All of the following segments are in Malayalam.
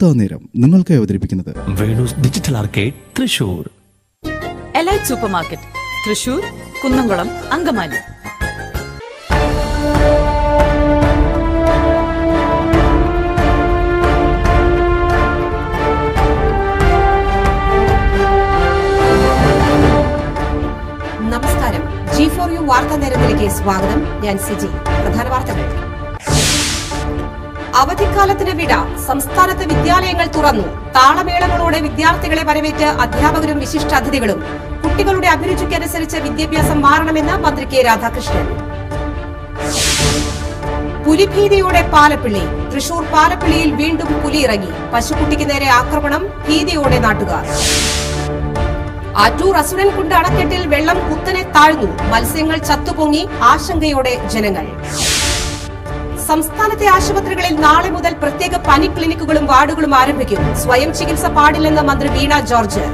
വാർത്താ നേരം നിങ്ങൾക്കായി അവതരിപ്പിക്കുന്നത് Venus digital arcade Thrissur elite supermarket Thrissur Kunnamkulam Angamaly നമസ്കാരം ജി ഫോർ യു വാർത്താ നേരത്തിലേക്ക് സ്വാഗതം ഞാൻ സിജി പ്രധാന വാർത്തകൾ അവധിക്കാലത്തിന് വിട സംസ്ഥാനത്ത് വിദ്യാലയങ്ങൾ തുറന്നു താളമേളങ്ങളോടെ വിദ്യാർത്ഥികളെ വരവേറ്റ് അധ്യാപകരും വിശിഷ്ടാതിഥികളും കുട്ടികളുടെ അഭിരുചിക്കനുസരിച്ച് വിദ്യാഭ്യാസം മാറണമെന്ന് മന്ത്രി കെ രാധാകൃഷ്ണൻ പുലിഭീതിയോടെ പാലപ്പിള്ളി തൃശൂർ പാലപ്പിള്ളിയിൽ വീണ്ടും പുലി ഇറങ്ങി പശുക്കുട്ടിക്ക് നേരെ ആക്രമണം ഭീതിയോടെ നാട്ടുകാർ ആറ്റൂർ അസുരൻകുണ്ട് അണക്കെട്ടിൽ വെള്ളം കുത്തനെ താഴ്ന്നു മത്സ്യങ്ങൾ ചത്തുപൊങ്ങി ആശങ്കയോടെ ജനങ്ങൾ സംസ്ഥാനത്തെ ആശുപത്രികളിൽ നാളെ മുതൽ പ്രത്യേക പനി ക്ലിനിക്കുകളും വാർഡുകളും ആരംഭിക്കും സ്വയം ചികിത്സ പാടില്ലെന്ന് മന്ത്രി വീണ ജോർജ്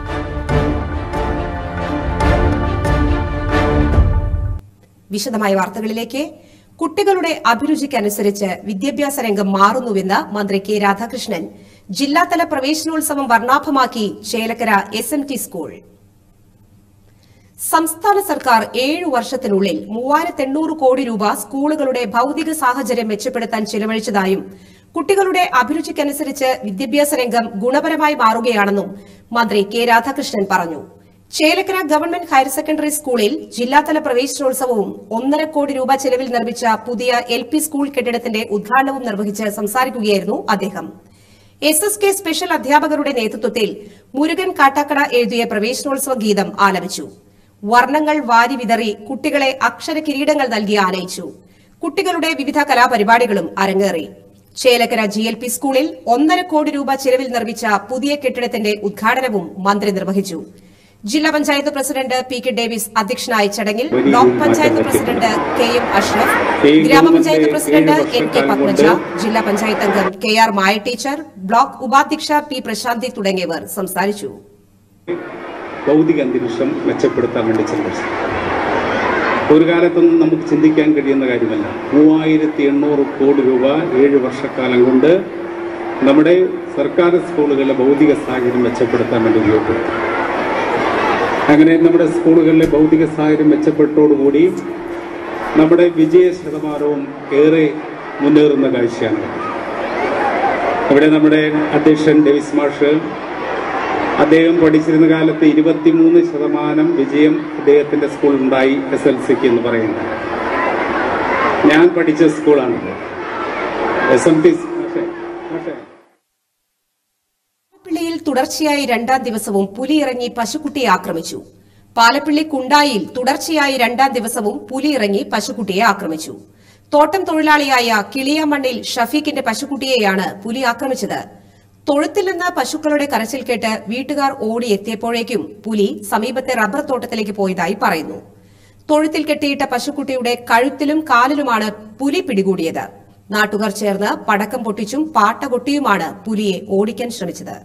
വിശദമായ വാർത്തകളിലേക്ക് കുട്ടികളുടെ അഭിരുചിക്കനുസരിച്ച് വിദ്യാഭ്യാസ രംഗം മാറുന്നുവെന്ന് മന്ത്രി കെ രാധാകൃഷ്ണൻ ജില്ലാതല പ്രവേശനോത്സവം വർണ്ണാഭമാക്കി Chelakkara S M T school സംസ്ഥാന സർക്കാർ ഏഴു വർഷത്തിനുള്ളിൽ മൂവായിരത്തി എണ്ണൂറ് കോടി രൂപ സ്കൂളുകളുടെ ഭൌതിക സാഹചര്യം മെച്ചപ്പെടുത്താൻ ചെലവഴിച്ചതായും കുട്ടികളുടെ അഭിരുചിക്കനുസരിച്ച് വിദ്യാഭ്യാസ രംഗം ഗുണപരമായി മാറുകയാണെന്നും മന്ത്രി കെ രാധാകൃഷ്ണൻ പറഞ്ഞു ചേലക്കര ഗവൺമെന്റ് ഹയർ സെക്കൻഡറി സ്കൂളിൽ ജില്ലാതല പ്രവേശനോത്സവവും ഒന്നര കോടി രൂപ ചെലവിൽ നിർമ്മിച്ച പുതിയ എൽ പി സ്കൂൾ കെട്ടിടത്തിന്റെ ഉദ്ഘാടനവും നിർവഹിച്ച് സംസാരിക്കുകയായിരുന്നു അദ്ദേഹം എസ് എസ് കെ സ്പെഷ്യൽ അധ്യാപകരുടെ നേതൃത്വത്തിൽ മുരുകൻ കാട്ടാക്കട എഴുതിയ പ്രവേശനോത്സവ ഗീതം ആലപിച്ചു വർണ്ണങ്ങൾ വാരി വിതറി കുട്ടികളെ അക്ഷര കിരീടങ്ങൾ നൽകി ആനയിച്ചു കുട്ടികളുടെ വിവിധ കലാപരിപാടികളും അരങ്ങേറി ചേലക്കര ജി എൽ പി സ്കൂളിൽ ഒന്നര കോടി രൂപ ചെലവിൽ നിർമ്മിച്ച പുതിയ കെട്ടിടത്തിന്റെ ഉദ്ഘാടനവും മന്ത്രി നിർവഹിച്ചു ജില്ലാ panchayat president P K Davis അധ്യക്ഷനായ ചടങ്ങിൽ block panchayat president K M Ashraf ഗ്രാമപഞ്ചായത്ത് പ്രസിഡന്റ് എൻ കെ പത്മജ ജില്ലാ പഞ്ചായത്ത് അംഗം K R Maya teacher block ഉപാധ്യക്ഷ പി പ്രശാന്തി തുടങ്ങിയവർ സംസാരിച്ചു ഭൗതിക അന്തരീക്ഷം മെച്ചപ്പെടുത്താൻ വേണ്ടി ചെലവഴിച്ചു ഒരു കാലത്തൊന്നും നമുക്ക് ചിന്തിക്കാൻ കഴിയുന്ന കാര്യമല്ല മൂവായിരത്തി എണ്ണൂറ് കോടി രൂപ ഏഴ് വർഷക്കാലം കൊണ്ട് നമ്മുടെ സർക്കാർ സ്കൂളുകളിലെ ഭൗതിക സാഹചര്യം മെച്ചപ്പെടുത്താൻ വേണ്ടി ഉപയോഗപ്പെടുത്തി അങ്ങനെ നമ്മുടെ സ്കൂളുകളിലെ ഭൗതിക സാഹചര്യം മെച്ചപ്പെട്ടോടുകൂടി നമ്മുടെ വിജയ ശതമാനവും ഏറെ മുന്നേറുന്ന കാഴ്ചയാണ് ഇവിടെ നമ്മുടെ അധ്യക്ഷൻ ഡേവിസ് മാഷ് അദ്ദേഹം പഠിച്ചിരുന്ന കാലത്ത് ഇരുപത്തിമൂന്ന് ശതമാനം വിജയം അദ്ദേഹത്തിന്റെ സ്കൂളിൽ ഉണ്ടായി എസ് എൽ സിക്ക് എന്ന് പറയുന്നത് ഞാൻ പഠിച്ച സ്കൂളാണിത് എസ് എം ടി പാലപ്പിള്ളിയിൽ തുടർച്ചയായി രണ്ടാം ദിവസവും പുലി ഇറങ്ങി പശുക്കുട്ടിയെ ആക്രമിച്ചു പാലപ്പിള്ളി കുണ്ടായിൽ തുടർച്ചയായി രണ്ടാം ദിവസവും പുലി ഇറങ്ങി പശുക്കുട്ടിയെ ആക്രമിച്ചു തോട്ടം തൊഴിലാളിയായ കിളിയാമണ്ണിൽ ഷഫീഖിന്റെ പശുക്കുട്ടിയെയാണ് പുലി ആക്രമിച്ചത് തൊഴുത്തിൽ നിന്ന് പശുക്കളുടെ കരച്ചിൽ കേട്ട് വീട്ടുകാർ ഓടിയെത്തിയപ്പോഴേക്കും പുലി സമീപത്തെ റബ്ബർ തോട്ടത്തിലേക്ക് പോയതായി പറയുന്നു തൊഴുത്തിൽ കെട്ടിയിട്ട പശുക്കുട്ടിയുടെ കഴുത്തിലും കാലിലുമാണ് പുലി പിടികൂടിയത് നാട്ടുകാർ ചേർന്ന് പടക്കം പൊട്ടിച്ചും പാട്ട കൊട്ടിയുമാണ് പുലിയെ ഓടിക്കാൻ ശ്രമിച്ചത്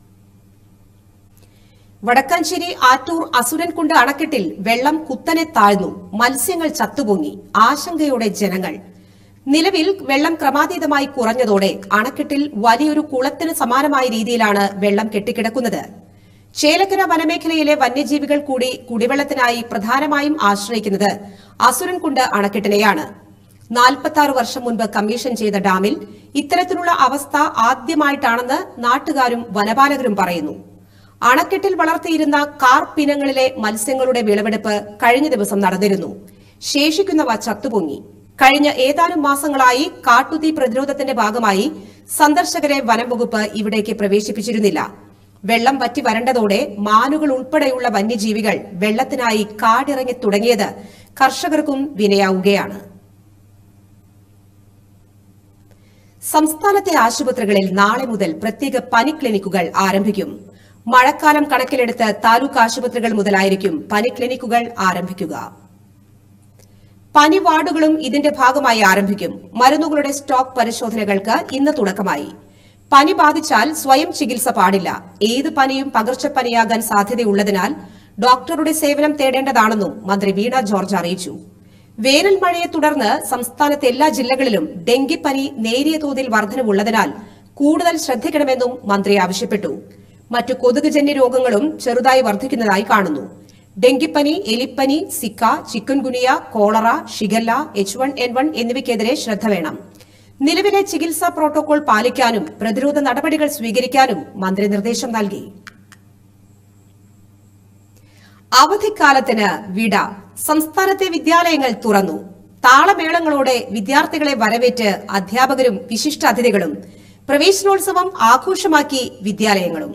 വടക്കാഞ്ചേരി ആറ്റൂർ അസുരൻകുണ്ട് അണക്കെട്ടിൽ വെള്ളം കുത്തനെ താഴ്ന്നു മത്സ്യങ്ങൾ ചത്തുപൊങ്ങി ആശങ്കയോടെ ജനങ്ങൾ നിലവിൽ വെള്ളം ക്രമാതീതമായി കുറഞ്ഞതോടെ അണക്കെട്ടിൽ വലിയൊരു കുളത്തിന് സമാനമായ രീതിയിലാണ് വെള്ളം കെട്ടിക്കിടക്കുന്നത് ചേലക്കര വനമേഖലയിലെ വന്യജീവികൾ കൂടി കുടിവെള്ളത്തിനായി പ്രധാനമായും ആശ്രയിക്കുന്നത് അസുരൻകുണ്ട് അണക്കെട്ടിനെയാണ് നാൽപ്പത്തി വർഷം മുൻപ് കമ്മീഷൻ ചെയ്ത ഡാമിൽ ഇത്തരത്തിലുള്ള അവസ്ഥ ആദ്യമായിട്ടാണെന്ന് നാട്ടുകാരും വനപാലകരും പറയുന്നു അണക്കെട്ടിൽ വളർത്തിയിരുന്ന കാർപ്പിനങ്ങളിലെ മത്സ്യങ്ങളുടെ വിളവെടുപ്പ് കഴിഞ്ഞ ദിവസം നടന്നിരുന്നു ശേഷിക്കുന്നവ ചത്തുപൊങ്ങി കഴിഞ്ഞ ഏതാനും മാസങ്ങളായി കാട്ടുതീ പ്രതിരോധത്തിന്റെ ഭാഗമായി സന്ദർശകരെ വനം വകുപ്പ് ഇവിടേക്ക് പ്രവേശിപ്പിച്ചിരുന്നില്ല വെള്ളം വറ്റി വരണ്ടതോടെ മാനുകൾ ഉൾപ്പെടെയുള്ള വന്യജീവികൾ വെള്ളത്തിനായി കാടിറങ്ങി തുടങ്ങിയത് കർഷകർക്കും വിനയാവുകയാണ് സംസ്ഥാനത്തെ ആശുപത്രികളിൽ നാളെ മുതൽ പ്രത്യേക പനി ക്ലിനിക്കുകൾ ആരംഭിക്കും മഴക്കാലം കണക്കിലെടുത്ത് താലൂക്ക് ആശുപത്രികൾ മുതലായിരിക്കും പനി ക്ലിനിക്കുകൾ ആരംഭിക്കുക പനി വാർഡുകളും ഇതിന്റെ ഭാഗമായി ആരംഭിക്കും മരുന്നുകളുടെ സ്റ്റോക്ക് പരിശോധനകൾക്ക് ഇന്ന് തുടക്കമായി പനി ബാധിച്ചാൽ സ്വയം ചികിത്സ പാടില്ല ഏത് പനിയും പകർച്ചപ്പനിയാകാൻ സാധ്യതയുള്ളതിനാൽ ഡോക്ടറുടെ സേവനം തേടേണ്ടതാണെന്നും മന്ത്രി വീണ ജോർജ് അറിയിച്ചു വേനൽ മഴയെ തുടർന്ന് സംസ്ഥാനത്തെ എല്ലാ ജില്ലകളിലും ഡെങ്കിപ്പനി നേരിയ തോതിൽ വർധനവുള്ളതിനാൽ കൂടുതൽ ശ്രദ്ധിക്കണമെന്നും മന്ത്രി ആവശ്യപ്പെട്ടു മറ്റു കൊതുകുജന്യ രോഗങ്ങളും ചെറുതായി വർദ്ധിക്കുന്നതായി കാണുന്നു ഡെങ്കിപ്പനി എലിപ്പനി Zika chikungunya cholera Shigella H one N one എന്നിവയ്ക്കെതിരെ ശ്രദ്ധ വേണം നിലവിലെ ചികിത്സാ പ്രോട്ടോകോൾ പാലിക്കാനും പ്രതിരോധ നടപടികൾ സ്വീകരിക്കാനും മന്ത്രി നിർദ്ദേശം നൽകി അവധിക്കാലത്തിന് വിട സംസ്ഥാനത്തെ വിദ്യാലയങ്ങൾ തുറന്നു താളമേളങ്ങളോടെ വിദ്യാർത്ഥികളെ വരവേറ്റ് അധ്യാപകരും വിശിഷ്ടാതിഥികളും പ്രവേശനോത്സവം ആഘോഷമാക്കി വിദ്യാലയങ്ങളും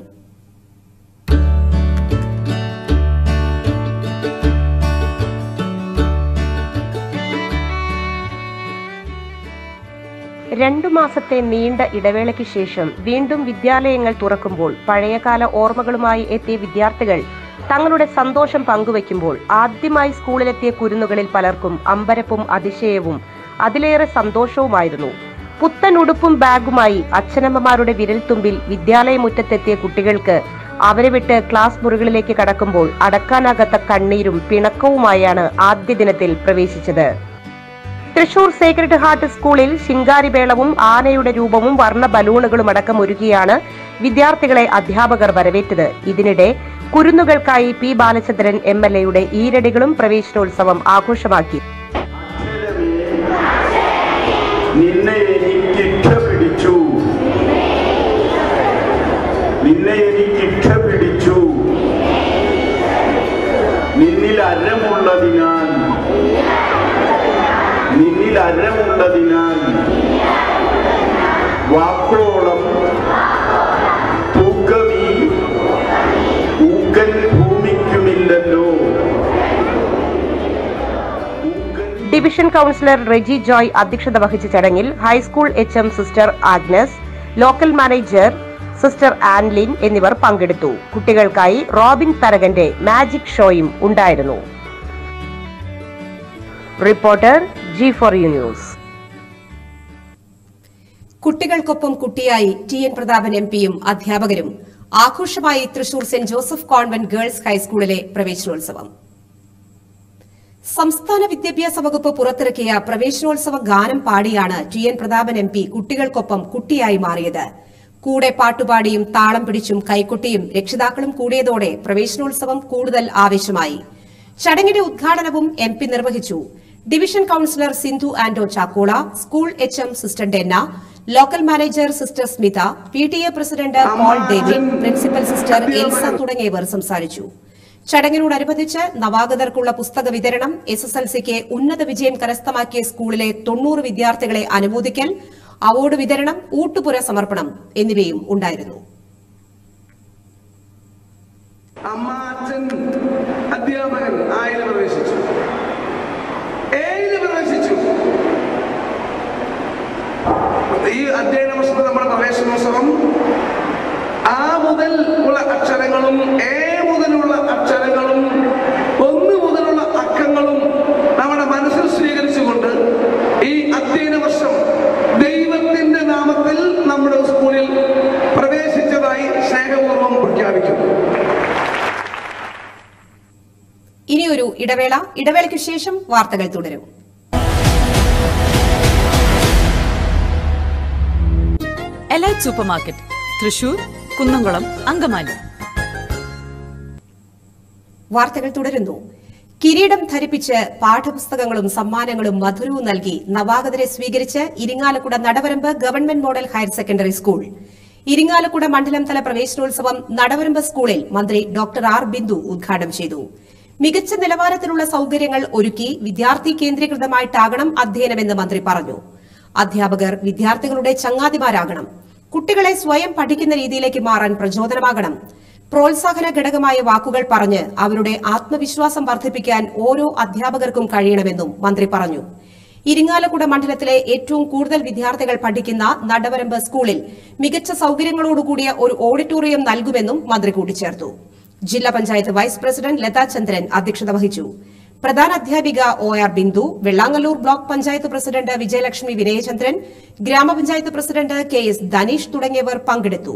രണ്ടു മാസത്തെ നീണ്ട ഇടവേളയ്ക്ക് ശേഷം വീണ്ടും വിദ്യാലയങ്ങൾ തുറക്കുമ്പോൾ പഴയകാല ഓർമ്മകളുമായി എത്തിയ വിദ്യാർത്ഥികൾ തങ്ങളുടെ സന്തോഷം പങ്കുവയ്ക്കുമ്പോൾ ആദ്യമായി സ്കൂളിലെത്തിയ കുരുന്നുകളിൽ പലർക്കും അമ്പരപ്പും അതിശയവും അതിലേറെ സന്തോഷവുമായിരുന്നു പുത്തൻ ഉടുപ്പും ബാഗുമായി അച്ഛനമ്മമാരുടെ വിരൽത്തുമ്പിൽ വിദ്യാലയമുറ്റത്തെത്തിയ കുട്ടികൾക്ക് അവരെ വിട്ട് ക്ലാസ് മുറികളിലേക്ക് കടക്കുമ്പോൾ അടക്കാനാകാത്ത കണ്ണീരും പിണക്കവുമായാണ് ആദ്യ ദിനത്തിൽ പ്രവേശിച്ചത് തൃശൂർ സേക്രഡ് ഹാർട്ട് സ്കൂളിൽ ശിങ്കാരിമേളവും ആനയുടെ രൂപവും വർണ്ണ ബലൂണുകളും അടക്കം ഒരുക്കിയാണ് വിദ്യാർത്ഥികളെ അധ്യാപകർ വരവേറ്റത് ഇതിനിടെ കുരുന്നുകൾക്കായി പി ബാലചന്ദ്രൻ എം എൽ എയുടെ ഈരടികളും പ്രവേശനോത്സവം ആഘോഷമാക്കി നിന്നെ എനിക്ക് ഇഷ്ടപിടിച്ചു നിന്നെ എനിക്ക് ഇഷ്ടപിടിച്ചു നിന്നിൽ അരമുള്ളതിനാൽ നിന്നിൽ അരമുള്ളതിനാൽ വാക്കോളം തൂക്കമീ ഊക്കൻ ഭൂമിക്കുമില്ലല്ലോ ഊക്കൻ ഡിവിഷൻ കൗൺസിലർ റെജി ജോയ് അധ്യക്ഷത വഹിച്ച ചടങ്ങിൽ high school H M sister Agnes local manager sister Anlin എന്നിവർ പങ്കെടുത്തു കുട്ടികൾക്കായി റോബിൻ തരകന്റെ മാജിക് ഷോയും ഉണ്ടായിരുന്നു reporter G four U news കുട്ടികൾക്കൊപ്പം കുട്ടിയായി ടി എൻ പ്രതാപൻ എം പിയും അധ്യാപകരും ആഘോഷമായി Thrissur saint Joseph convent girls ഹൈസ്കൂളിലെ പ്രവേശനോത്സവം സംസ്ഥാന വിദ്യാഭ്യാസ വകുപ്പ് പുറത്തിറക്കിയ പ്രവേശനോത്സവ ഗാനം പാടിയാണ് T N Prathapan M P കുട്ടികൾക്കൊപ്പം കുട്ടിയായി മാറിയത് കൂടെ പാട്ടുപാടിയും താളം പിടിച്ചും കൈകൊട്ടിയും രക്ഷിതാക്കളും കൂടിയതോടെ പ്രവേശനോത്സവം കൂടുതൽ ആവേശമായി ചടങ്ങിന്റെ ഉദ്ഘാടനവും എം പി നിർവഹിച്ചു division councillor Sindhu Anto Chakkola school H M sister Denna local manager sister Smitha P T A president Paul David principal sister Elsa തുടങ്ങിയവർ സംസാരിച്ചു ചടങ്ങിനോടനുബന്ധിച്ച് നവാഗതർക്കുള്ള പുസ്തക വിതരണം എസ് എസ് എൽ സിക്ക് ഉന്നത വിജയം കരസ്ഥമാക്കിയ സ്കൂളിലെ തൊണ്ണൂറ് വിദ്യാർത്ഥികളെ അനുമോദിക്കൽ അവാർഡ് വിതരണം ഊട്ടുപുര സമർപ്പണം എന്നിവയും ഉണ്ടായിരുന്നു അമ്മ അച്ഛൻ അധ്യാപകൻ ആയില് പ്രവേശിച്ചു ഏഴില് പ്രവേശിച്ചു ഈ അധ്യയന വർഷത്തെ നമ്മുടെ പ്രവേശനോത്സവം ആ മുതൽ ഉള്ള അക്ഷരങ്ങളും ഏ മുതലുള്ള അക്ഷരങ്ങളും ഒന്ന് മുതലുള്ള അക്കങ്ങളും നമ്മുടെ മനസ്സിൽ സ്വീകരിച്ചുകൊണ്ട് ഈ അധ്യയന വർഷം ദൈവത്തിന്റെ നാമത്തിൽ നമ്മുടെ സ്കൂളിൽ പ്രവേശിച്ചതായി സ്നേഹപൂർവ്വം പ്രഖ്യാപിക്കുന്നു ഇനിയൊരു ഇടവേള ഇടവേളയ്ക്ക് ശേഷം വാർത്തകൾ തുടരും elite supermarket Thrissur Kunnamkulam Angamaly വാർത്തകൾ തുടരുന്നു കിരീടം ധരിപ്പിച്ച് പാഠപുസ്തകങ്ങളും സമ്മാനങ്ങളും മധുരവും നൽകി നവാഗതരെ സ്വീകരിച്ച് Irinjalakuda Nadavaramba government model higher secondary school Irinjalakuda മണ്ഡലം തല പ്രവേശനോത്സവം നടവരമ്പ് സ്കൂളിൽ മന്ത്രി ഡോക്ടർ ആർ ബിന്ദു ഉദ്ഘാടനം ചെയ്തു മികച്ച നിലവാരത്തിലുള്ള സൌകര്യങ്ങൾ ഒരുക്കി വിദ്യാർത്ഥി കേന്ദ്രീകൃതമായിട്ടാകണം അധ്യയനമെന്ന് മന്ത്രി പറഞ്ഞു അധ്യാപകർ വിദ്യാർത്ഥികളുടെ ചങ്ങാതിമാരാകണം കുട്ടികളെ സ്വയം പഠിക്കുന്ന രീതിയിലേക്ക് മാറാൻ പ്രചോദനമാകണം പ്രോത്സാഹന ഘടകമായ വാക്കുകൾ പറഞ്ഞ് അവരുടെ ആത്മവിശ്വാസം വർദ്ധിപ്പിക്കാൻ ഓരോ അധ്യാപകർക്കും കഴിയണമെന്നും മന്ത്രി പറഞ്ഞു ഇരിങ്ങാലക്കുട മണ്ഡലത്തിലെ ഏറ്റവും കൂടുതൽ വിദ്യാർത്ഥികൾ പഠിക്കുന്ന നടവരമ്പ് സ്കൂളിൽ മികച്ച സൌകര്യങ്ങളോടുകൂടിയ ഒരു ഓഡിറ്റോറിയം നൽകുമെന്നും മന്ത്രി കൂട്ടിച്ചേർത്തു ജില്ലാ പഞ്ചായത്ത് വൈസ് പ്രസിഡന്റ് ലതാ ചന്ദ്രൻ അധ്യക്ഷത വഹിച്ചു പ്രധാന അധ്യാപിക O R Bindu Vellangallur block panchayat president Vijayalakshmi Vinayachandran ഗ്രാമപഞ്ചായത്ത് പ്രസിഡന്റ് കെ എസ് ധനീഷ് തുടങ്ങിയവർ പങ്കെടുത്തു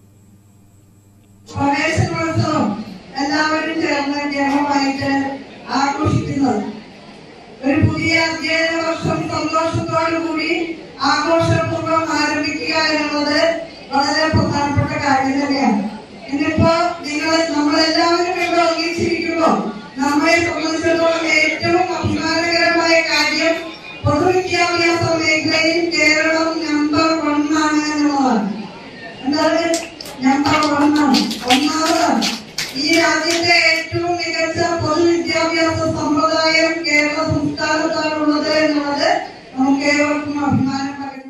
പ്രവേശനോത്സവം എല്ലാവരും ചേർന്ന് ജനമായിട്ട് ആഘോഷിക്കുന്നത് ഒരു പുതിയ അധ്യയന വർഷം സന്തോഷത്തോടു കൂടി ആഘോഷപൂർവ്വം ആരംഭിക്കുക എന്നുള്ളത് വളരെ പ്രധാനപ്പെട്ട കാര്യം തന്നെയാണ് ഇന്നിപ്പോ നിങ്ങൾ നമ്മളെല്ലാവരും ഇവിടെ ഒന്നിച്ചിരിക്കുമ്പോൾ നമ്മളെ സംബന്ധിച്ചിടത്തോളം ഏറ്റവും അഭിമാനകരമായ കാര്യം പൊതുവിദ്യാഭ്യാസ മേഖലയിൽ കേരളം നമ്പർ ഒന്നാണ് എന്നുള്ളതാണ് എന്താണ് നമ്പർ ഒന്നാണ് ഒന്നാമതാണ് ഈ രാജ്യത്തെ ഏറ്റവും മികച്ച പൊതുവിദ്യാഭ്യാസ സമ്പ്രദായം കേരള സംസ്ഥാനത്താണുള്ളത് എന്നുള്ളത് നമുക്ക് ഏവർക്കും അഭിമാനം പകരുന്നു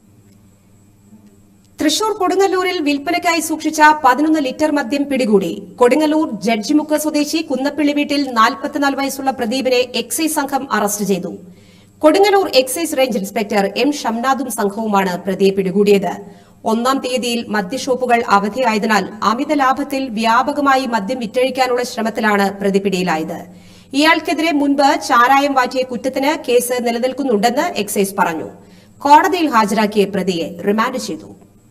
തൃശൂർ കൊടുങ്ങല്ലൂരിൽ വിൽപ്പനയ്ക്കായി സൂക്ഷിച്ച പതിനൊന്ന് ലിറ്റർ മദ്യം പിടികൂടി കൊടുങ്ങല്ലൂർ ജഡ്ജിമുക്ക് സ്വദേശി കുന്നപ്പിള്ളി വീട്ടിൽ നാൽപ്പത്തിനാല് വയസ്സുള്ള പ്രദീപിനെ എക്സൈസ് സംഘം അറസ്റ്റ് ചെയ്തു Kodungallur excise range inspector M ഷംനാദും സംഘവുമാണ് പ്രതിയെ പിടികൂടിയത് ഒന്നാം തീയതിയിൽ മദ്യഷോപ്പുകൾ അവധിയായതിനാൽ അമിത ലാഭത്തിൽ വ്യാപകമായി മദ്യം വിറ്റഴിക്കാനുള്ള ശ്രമത്തിലാണ് പ്രതി പിടിയിലായത് ഇയാൾക്കെതിരെ മുൻപ് ചാരായം വാറ്റിയ കുറ്റത്തിന് കേസ് നിലനിൽക്കുന്നുണ്ടെന്ന് എക്സൈസ് പറഞ്ഞു കോടതിയിൽ ഹാജരാക്കിയ പ്രതിയെ റിമാൻഡ് ചെയ്തു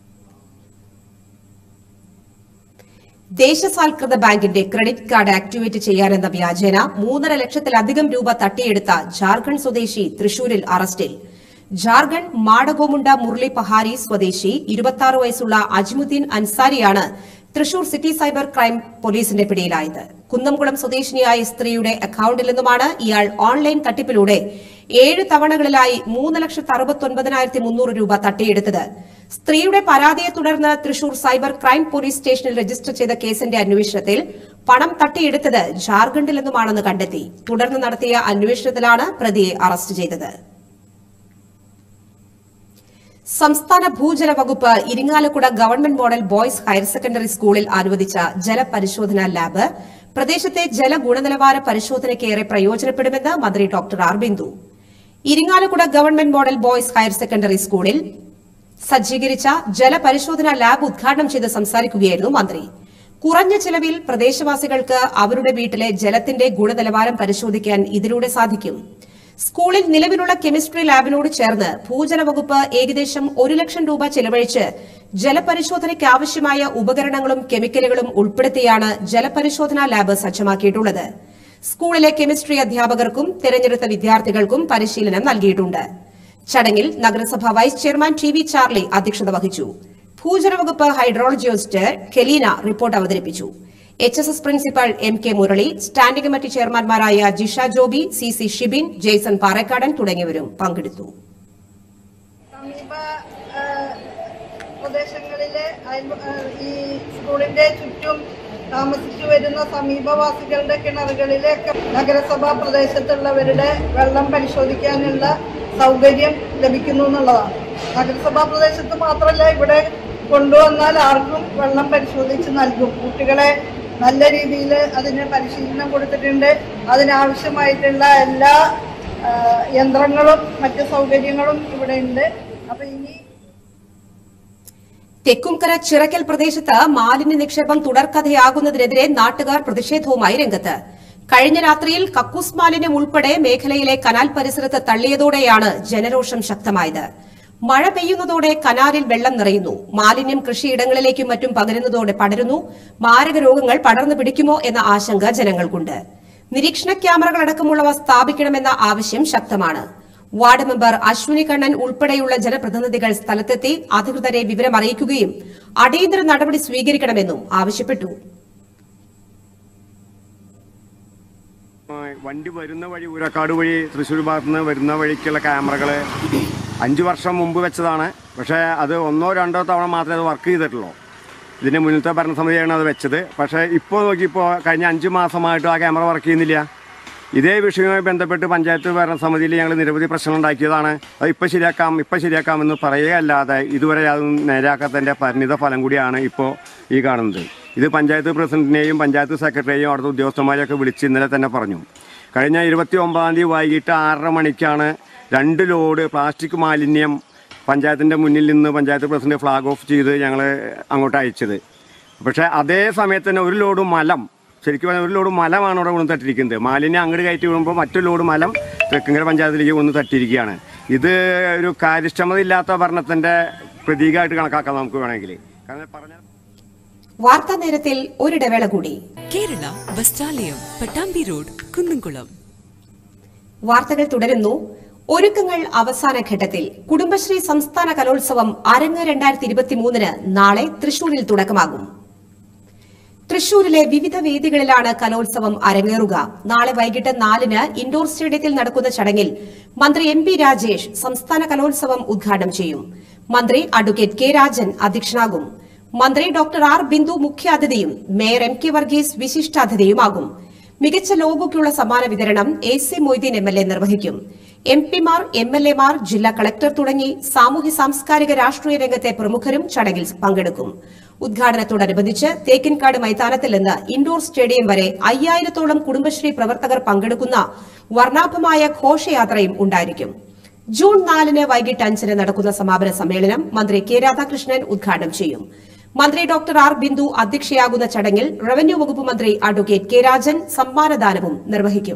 ദേശസാൽകൃത ബാങ്കിന്റെ ക്രെഡിറ്റ് കാർഡ് ആക്ടിവേറ്റ് ചെയ്യാനെന്ന വ്യാജേന മൂന്നര ലക്ഷത്തിലധികം രൂപ തട്ടിയെടുത്ത ജാർഖണ്ഡ് സ്വദേശി തൃശൂരിൽ അറസ്റ്റിൽ ജാർഖണ്ഡ് മാടഗോമുണ്ട മുരളി പഹാരി സ്വദേശി ഇരുപത്തി വയസ്സുള്ള അജ്മുദ്ദീൻ അൻസാരിയാണ് തൃശൂർ സിറ്റി സൈബർ ക്രൈം പോലീസിന്റെ പിടിയിലായത് കുന്നംകുളം സ്വദേശിനിയായ സ്ത്രീയുടെ അക്കൌണ്ടിൽ നിന്നുമാണ് ഇയാൾ ഓൺലൈൻ തട്ടിപ്പിലൂടെ ഏഴ് തവണകളിലായി മൂന്ന് ലക്ഷത്തി അറുപത്തൊൻപതിനായിരത്തി മുന്നൂറ് രൂപ തട്ടിയെടുത്തത് സ്ത്രീയുടെ പരാതിയെ തുടർന്ന് തൃശൂർ സൈബർ ക്രൈം പോലീസ് സ്റ്റേഷനിൽ രജിസ്റ്റർ ചെയ്ത കേസിന്റെ അന്വേഷണത്തിൽ പണം തട്ടിയെടുത്തത് ജാർഖണ്ഡിൽ നിന്നുമാണെന്ന് കണ്ടെത്തി തുടർന്ന് നടത്തിയ അന്വേഷണത്തിലാണ് പ്രതിയെ അറസ്റ്റ് ചെയ്തത് സംസ്ഥാന ഭൂജല വകുപ്പ് Irinjalakuda government model boys higher secondary സ്കൂളിൽ അനുവദിച്ച ജലപരിശോധനാ ലാബ് പ്രദേശത്തെ ജലഗുണനിലവാര പരിശോധനയ്ക്ക് ഏറെ പ്രയോജനപ്പെടുമെന്ന് മന്ത്രി doctor R Bindu Irinjalakuda government model boys higher secondary സ്കൂളിൽ സജ്ജീകരിച്ച ജലപരിശോധനാ ലാബ് ഉദ്ഘാടനം ചെയ്ത് സംസാരിക്കുകയായിരുന്നു മന്ത്രി കുറഞ്ഞ ചെലവിൽ പ്രദേശവാസികൾക്ക് അവരുടെ വീട്ടിലെ ജലത്തിന്റെ ഗുണനിലവാരം പരിശോധിക്കാൻ ഇതിലൂടെ സാധിക്കും സ്കൂളിൽ നിലവിലുള്ള കെമിസ്ട്രി ലാബിനോട് ചേർന്ന് ഭൂജല വകുപ്പ് ഏകദേശം ഒരു ലക്ഷം രൂപ ചെലവഴിച്ച് ജലപരിശോധനയ്ക്ക് ആവശ്യമായ ഉപകരണങ്ങളും കെമിക്കലുകളും ഉൾപ്പെടുത്തിയാണ് ജലപരിശോധനാ ലാബ് സജ്ജമാക്കിയിട്ടുള്ളത് സ്കൂളിലെ കെമിസ്ട്രി അധ്യാപകർക്കും തെരഞ്ഞെടുത്ത വിദ്യാർത്ഥികൾക്കും പരിശീലനം നൽകിയിട്ടുണ്ട് ചടങ്ങിൽ നഗരസഭ vice chairman T V Charlie അധ്യക്ഷത വഹിച്ചു ഭൂജല വകുപ്പ് ഹൈഡ്രോളജിസ്റ്റ് കെലീന റിപ്പോർട്ട് അവതരിപ്പിച്ചു H S S principal M K Murali standing committee ചെയർമാൻമാരായ Jisha Joby C C Shibin Jaison Parakkadan തുടങ്ങിയവരും പങ്കെടുത്തു സമീപ ആ, പ്രദേശങ്ങളിലെ അയൽവ- ആ, ഈ സ്കൂളിന്റെ ചുറ്റും താമസിച്ചു വരുന്ന സമീപവാസികളുടെ കിണറുകളിലേക്ക് നഗരസഭാ പ്രദേശത്തുള്ളവരുടെ വെള്ളം പരിശോധിക്കാനുള്ള സൗകര്യം ലഭിക്കുന്നു എന്നുള്ളതാണ് നഗരസഭാ പ്രദേശത്ത് മാത്രമല്ല ഇവിടെ കൊണ്ടുവന്നാൽ ആർക്കും വെള്ളം പരിശോധിച്ച് നൽകും കുട്ടികളെ നല്ല രീതിയിൽ അതിന് പരിശീലനം കൊടുത്തിട്ടുണ്ട് അതിനാവശ്യമായിട്ടുള്ള എല്ലാ ആ, യന്ത്രങ്ങളും മറ്റ് സൗകര്യങ്ങളും ഇവിടെ ഉണ്ട് അപ്പൊ ഇനി തെക്കുംകര ചിറക്കൽ പ്രദേശത്ത് മാലിന്യ നിക്ഷേപം തുടർക്കഥയാകുന്നതിനെതിരെ നാട്ടുകാർ പ്രതിഷേധവുമായി രംഗത്ത് കഴിഞ്ഞ രാത്രിയിൽ കക്കൂസ് മാലിന്യം ഉൾപ്പെടെ മേഖലയിലെ കനാൽ പരിസരത്ത് തള്ളിയതോടെയാണ് ജനരോഷം ശക്തമായത് മഴ പെയ്യുന്നതോടെ കനാലിൽ വെള്ളം നിറയുന്നു മാലിന്യം കൃഷിയിടങ്ങളിലേക്കും മറ്റും പകരുന്നതോടെ പടരുന്നു മാരക രോഗങ്ങൾ പടർന്നു പിടിക്കുമോ എന്ന ആശങ്ക ജനങ്ങൾക്കുണ്ട് നിരീക്ഷണ ക്യാമറകൾ അടക്കമുള്ളവ സ്ഥാപിക്കണമെന്ന ആവശ്യം ശക്തമാണ് വാർഡ് മെമ്പർ അശ്വിനി കണ്ണൻ ഉൾപ്പെടെയുള്ള ജനപ്രതിനിധികൾ സ്ഥലത്തെത്തി അധികൃതരെ വിവരം അറിയിക്കുകയും അടിയന്തര നടപടി സ്വീകരിക്കണമെന്നും ആവശ്യപ്പെട്ടു വണ്ടി വരുന്ന വഴി ഊരക്കാട് വഴി തൃശ്ശൂർ ഭാഗത്ത് നിന്ന് വരുന്ന വഴിക്കുള്ള ക്യാമറകൾ അഞ്ച് വർഷം മുമ്പ് വെച്ചതാണ് പക്ഷേ അത് ഒന്നോ രണ്ടോ തവണ മാത്രമേ അത് വർക്ക് ചെയ്തിട്ടുള്ളൂ ഇതിൻ്റെ മുന്നിലത്തെ ഭരണസമിതിയാണ് അത് വെച്ചത് പക്ഷേ ഇപ്പോൾ നോക്കിയപ്പോൾ കഴിഞ്ഞ അഞ്ച് മാസമായിട്ടും ആ ക്യാമറ വർക്ക് ചെയ്യുന്നില്ല ഇതേ വിഷയവുമായി ബന്ധപ്പെട്ട് പഞ്ചായത്ത് ഭരണസമിതിയിൽ ഞങ്ങൾ നിരവധി പ്രശ്നങ്ങൾ ഉണ്ടാക്കിയതാണ് അത് ഇപ്പം ശരിയാക്കാം ഇപ്പം ശരിയാക്കാം എന്ന് പറയുകയല്ലാതെ ഇതുവരെ അത് നേരാക്കാത്തതിൻ്റെ പരിണിത ഫലം കൂടിയാണ് ഇപ്പോൾ ഈ കാണുന്നത് ഇത് പഞ്ചായത്ത് പ്രസിഡന്റിനെയും പഞ്ചായത്ത് സെക്രട്ടറിയെയും അവിടുത്തെ ഉദ്യോഗസ്ഥന്മാരെയൊക്കെ വിളിച്ച് ഇന്നലെ തന്നെ പറഞ്ഞു കഴിഞ്ഞ ഇരുപത്തി ഒമ്പതാം തീയതി വൈകിട്ട് ആറര മണിക്കാണ് രണ്ട് ലോഡ് പ്ലാസ്റ്റിക് മാലിന്യം പഞ്ചായത്തിൻ്റെ മുന്നിൽ നിന്ന് പഞ്ചായത്ത് പ്രസിഡന്റ് ഫ്ലാഗ് ഓഫ് ചെയ്ത് ഞങ്ങൾ അങ്ങോട്ട് അയച്ചത് പക്ഷേ അതേ സമയത്ത് തന്നെ ഒരു ലോഡ് മലം ശരിക്കും പറഞ്ഞാൽ ഒരു ലോഡ് മലമാണ് അവിടെ കൊണ്ടു തട്ടിയിരിക്കുന്നത് മാലിന്യം അങ്ങോട്ട് കയറ്റി വിടുമ്പോൾ മറ്റൊരു ലോഡ് മലം തെക്കിങ്കര പഞ്ചായത്തിലേക്ക് ഒന്ന് തട്ടിയിരിക്കുകയാണ് ഇത് ഒരു കാര്യക്ഷമതയില്ലാത്ത ഭരണത്തിൻ്റെ പ്രതീകമായിട്ട് കണക്കാക്കാം നമുക്ക് വേണമെങ്കിൽ കാരണം പറഞ്ഞ വാർത്താ നേരത്തിൽ ഒരിടവേള കൂടി കേരള വസ്ത്രാലയം പട്ടാമ്പി റോഡ് കുന്നംകുളം വാർത്തകൾ തുടരുന്നു ഒരുക്കങ്ങൾ അവസാന ഘട്ടത്തിൽ കുടുംബശ്രീ സംസ്ഥാന കലോത്സവം അരങ്ങ് രണ്ടായിരത്തി ഇരുപത്തിമൂന്നിന് നാളെ തൃശൂരിൽ തുടക്കമാകും തൃശൂരിലെ വിവിധ വേദികളിലാണ് കലോത്സവം അരങ്ങേറുക നാളെ വൈകിട്ട് നാലിന് ഇൻഡോർ സ്റ്റേഡിയത്തിൽ നടക്കുന്ന ചടങ്ങിൽ മന്ത്രി എം പി രാജേഷ് സംസ്ഥാന കലോത്സവം ഉദ്ഘാടനം ചെയ്യും മന്ത്രി അഡ്വക്കേറ്റ് കെ രാജൻ അധ്യക്ഷനാകും മന്ത്രി ഡോക്ടർ ആർ ബിന്ദു മുഖ്യാതിഥിയും മേയർ എം കെ വർഗീസ് വിശിഷ്ടാതിഥിയുമാകും മികച്ച ലോഗോയ്ക്കുള്ള സമ്മാന വിതരണം A C Moideen M L A നിർവഹിക്കും എം പിമാർ എം എൽ എമാർ ജില്ലാ കളക്ടർ തുടങ്ങി സാമൂഹ്യ സാംസ്കാരിക രാഷ്ട്രീയ രംഗത്തെ പ്രമുഖരും ചടങ്ങിൽ പങ്കെടുക്കും ഉദ്ഘാടനത്തോടനുബന്ധിച്ച് തേക്കിൻകാട് മൈതാനത്തിൽ നിന്ന് ഇൻഡോർ സ്റ്റേഡിയം വരെ അയ്യായിരത്തോളം കുടുംബശ്രീ പ്രവർത്തകർ പങ്കെടുക്കുന്ന വർണ്ണാഭമായ ഘോഷയാത്രയും ഉണ്ടായിരിക്കും ജൂൺ നാലിന് വൈകിട്ട് അഞ്ചിന് നടക്കുന്ന സമാപന സമ്മേളനം മന്ത്രി കെ രാധാകൃഷ്ണൻ ഉദ്ഘാടനം ചെയ്യും മന്ത്രി ഡോക്ടർ ആർ ബിന്ദു അധ്യക്ഷയാകുന്ന ചടങ്ങിൽ റവന്യൂ വകുപ്പ് മന്ത്രി അഡ്വക്കേറ്റ് കെ രാജൻ സമ്മാനദാനവും നിർവഹിക്കും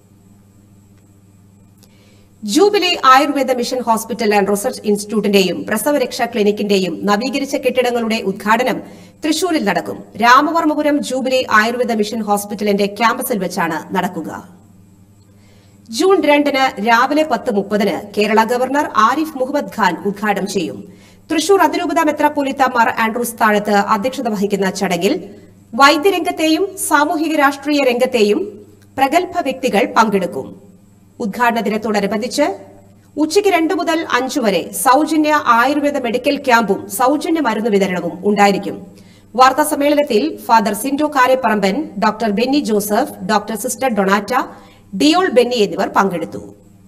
jubilee Ayurveda mission hospital and research ഇൻസ്റ്റിറ്റ്യൂട്ടിന്റെയും പ്രസവരക്ഷാ ക്ലിനിക്കിന്റെയും നവീകരിച്ച കെട്ടിടങ്ങളുടെ ഉദ്ഘാടനം തൃശൂരിൽ നടക്കും രാമവർമ്മപുരം ജൂബിലി ആയുർവേദ മിഷൻ ഹോസ്പിറ്റലിന്റെ ക്യാമ്പസിൽ വെച്ചാണ് നടക്കുക ജൂൺ രണ്ടിന് രാവിലെ പത്ത് മുപ്പതിന് കേരള ഗവർണർ ആരിഫ് മുഹമ്മദ് ഖാൻ ഉദ്ഘാടനം ചെയ്യും തൃശൂർ അതിരൂപത മെത്രാപ്പൊലിത്ത മാർ ആൻഡ്രൂസ് താഴത്ത് അധ്യക്ഷത വഹിക്കുന്ന ചടങ്ങിൽ വൈദ്യരംഗത്തെയും സാമൂഹിക രാഷ്ട്രീയ രംഗത്തെയും പ്രഗത്ഭ വ്യക്തികൾ പങ്കെടുക്കും ഉദ്ഘാടന ദിനത്തോടനുബന്ധിച്ച് ഉച്ചയ്ക്ക് രണ്ടു മുതൽ അഞ്ചു വരെ സൌജന്യ ആയുർവേദ മെഡിക്കൽ ക്യാമ്പും സൌജന്യ മരുന്ന് വിതരണവും ഉണ്ടായിരിക്കും വാർത്താ സമ്മേളനത്തിൽ father Sindo Kareparamban doctor Benny Joseph doctor sister Donata Deol Benny എന്നിവർ പങ്കെടുത്തു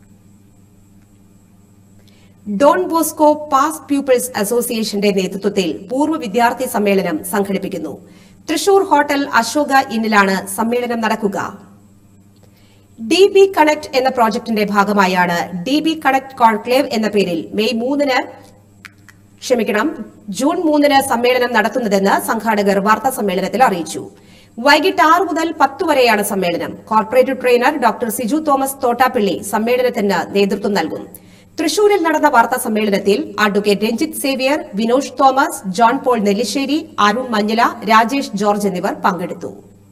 ഡോൺ ബോസ്കോ പാസ് പീപ്പിൾസ് അസോസിയേഷന്റെ നേതൃത്വത്തിൽ പൂർവ്വ വിദ്യാർത്ഥി സമ്മേളനം സംഘടിപ്പിക്കുന്നു തൃശൂർ ഹോട്ടൽ അശോക ഇന്നിലാണ് സമ്മേളനം നടക്കുക ഡി ബി കണക്ട് എന്ന പ്രോജക്ടിന്റെ ഭാഗമായാണ് ഡി ബി കണക്ട് കോൺക്ലേവ് എന്ന പേരിൽ മെയ് മൂന്നിന് ക്ഷമിക്കണം ജൂൺ മൂന്നിന് സമ്മേളനം നടത്തുന്നതെന്ന് സംഘാടകർ വാർത്താ സമ്മേളനത്തിൽ അറിയിച്ചു വൈകിട്ട് ആറ് മുതൽ പത്ത് വരെയാണ് സമ്മേളനം corporate trainer doctor Siju Thomas Thottappilly സമ്മേളനത്തിന് നേതൃത്വം നൽകും തൃശൂരിൽ നടന്ന വാർത്താ സമ്മേളനത്തിൽ advocate Ranjith Xavier Vinosh Thomas John Paul Nellissery Arun Manjala Rajesh George എന്നിവർ പങ്കെടുത്തു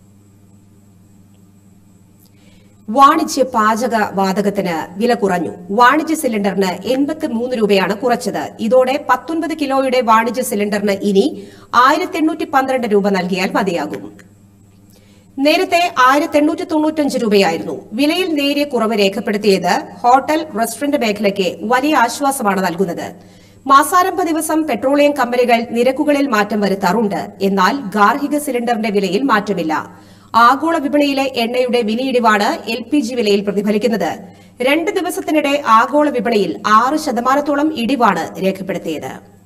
വാണിജ്യ പാചക വാതകത്തിന് വില കുറഞ്ഞു വാണിജ്യ സിലിണ്ടറിന് എൺപത്തി മൂന്ന് രൂപയാണ് കുറച്ചത് ഇതോടെ പത്തൊൻപത് കിലോയുടെ വാണിജ്യ സിലിണ്ടറിന് ഇനി ആയിരത്തി എണ്ണൂറ്റി പന്ത്രണ്ട് രൂപ നൽകിയാൽ മതിയാകും നേരത്തെ ആയിരത്തി എണ്ണൂറ്റി തൊണ്ണൂറ്റഞ്ച് രൂപയായിരുന്നു വിലയിൽ നേരിയ കുറവ് രേഖപ്പെടുത്തിയത് ഹോട്ടൽ റെസ്റ്റോറന്റ് മേഖലയ്ക്ക് വലിയ ആശ്വാസമാണ് നൽകുന്നത് മാസാരംഭ ദിവസം പെട്രോളിയം കമ്പനികൾ നിരക്കുകളിൽ മാറ്റം വരുത്താറുണ്ട് എന്നാൽ ഗാർഹിക സിലിണ്ടറിന്റെ വിലയിൽ മാറ്റമില്ല ആഗോള വിപണിയിലെ എണ്ണയുടെ വിലയിടിവാണ് എൽ പി ജി വിലയിൽ പ്രതിഫലിക്കുന്നത് രണ്ട് ദിവസത്തിനിടെ ആഗോള വിപണിയിൽ ആറ് ശതമാനത്തോളം ഇടിവാണ് രേഖപ്പെടുത്തിയത്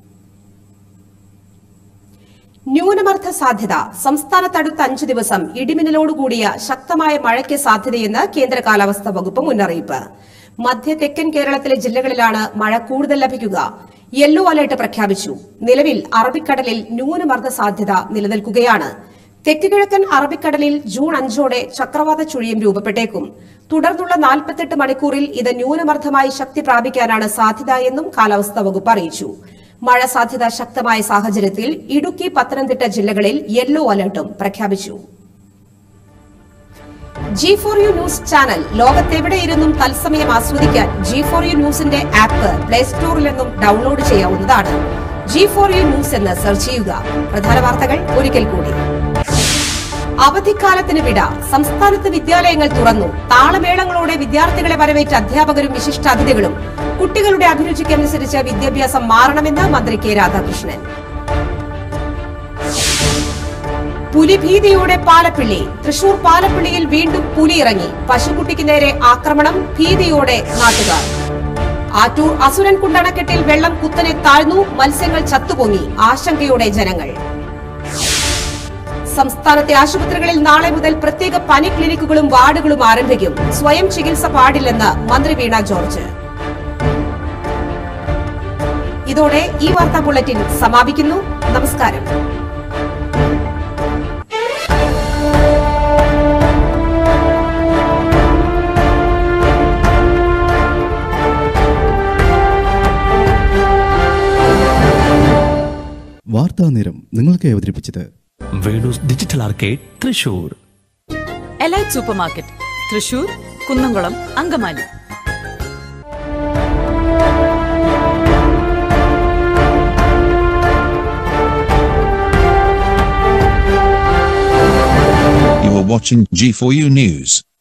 ന്യൂനമർദ്ദ സാധ്യത സംസ്ഥാനത്ത് അടുത്ത അഞ്ച് ദിവസം ഇടിമിന്നലോടുകൂടിയ ശക്തമായ മഴയ്ക്ക് സാധ്യതയെന്ന് കേന്ദ്ര കാലാവസ്ഥാ വകുപ്പ് മുന്നറിയിപ്പ് മധ്യ തെക്കൻ കേരളത്തിലെ ജില്ലകളിലാണ് മഴ കൂടുതൽ ലഭിക്കുക യെല്ലോ അലർട്ട് പ്രഖ്യാപിച്ചു നിലവിൽ അറബിക്കടലിൽ ന്യൂനമർദ്ദ സാധ്യത നിലനിൽക്കുകയാണ് തെക്ക് കിഴക്കൻ അറബിക്കടലിൽ ജൂൺ അഞ്ചോടെ ചക്രവാത ചുഴിയും രൂപപ്പെട്ടേക്കും തുടർന്നുള്ള നാൽപ്പത്തെട്ട് മണിക്കൂറിൽ ഇത് ന്യൂനമർദ്ദമായി ശക്തി പ്രാപിക്കാനാണ് സാധ്യത എന്നും കാലാവസ്ഥാ വകുപ്പ് അറിയിച്ചു മഴ സാധ്യത ശക്തമായ സാഹചര്യത്തിൽ ഇടുക്കി പത്തനംതിട്ട ജില്ലകളിൽ യെല്ലോ അലർട്ടും പ്രഖ്യാപിച്ചു G four U news channel ലോകത്തെവിടെയിരുന്നും തത്സമയം ആസ്വദിക്കാൻ ജി ഫോർ യു ന്യൂസിന്റെ ആപ്പ് പ്ലേ സ്റ്റോറിൽ നിന്നും ഡൗൺലോഡ് ചെയ്യാവുന്നതാണ് ജി ഫോർ യു ന്യൂസ് എന്ന് സെർച്ച് ചെയ്യുക പ്രധാന വാർത്തകൾ ഒരിക്കൽ കൂടി അവധിക്കാലത്തിന് വിട സംസ്ഥാനത്ത് വിദ്യാലയങ്ങൾ തുറന്നു താളമേളങ്ങളോടെ വിദ്യാർത്ഥികളെ വരവേറ്റ അധ്യാപകരും വിശിഷ്ടാതിഥികളും കുട്ടികളുടെ അഭിരുചിക്കനുസരിച്ച് വിദ്യാഭ്യാസം മാറണമെന്ന് മന്ത്രി കെ രാധാകൃഷ്ണൻ പുലിഭീതിയോടെ പാലപ്പിള്ളി തൃശൂർ പാലപ്പിള്ളിയിൽ വീണ്ടും പുലി ഇറങ്ങി പശുക്കുട്ടിക്ക് നേരെ ആക്രമണം ഭീതിയോടെ നാട്ടുകാർ ആറ്റൂർ അസുരൻ കുണ്ടണക്കെട്ടിൽ വെള്ളം കുത്തനെ താഴ്ന്നു മത്സ്യങ്ങൾ ചത്തുപൊങ്ങി ആശങ്കയോടെ ജനങ്ങൾ സംസ്ഥാനത്തെ ആശുപത്രികളിൽ നാളെ മുതൽ പ്രത്യേക പനി ക്ലിനിക്കുകളും വാർഡുകളും ആരംഭിക്കും സ്വയം ചികിത്സ പാടില്ലെന്ന് മന്ത്രി വീണ ജോർജ് ഇതോടെ ഈ വാർത്താ ബുള്ളറ്റിൻ സമാപിക്കുന്നു നമസ്കാരം വാർത്താ നേരം നിങ്ങൾക്ക് അവതരിപ്പിച്ചത് Venus digital arcade Thrissur elite supermarket Thrissur Kunnamkulam Angamaly watching G4U News.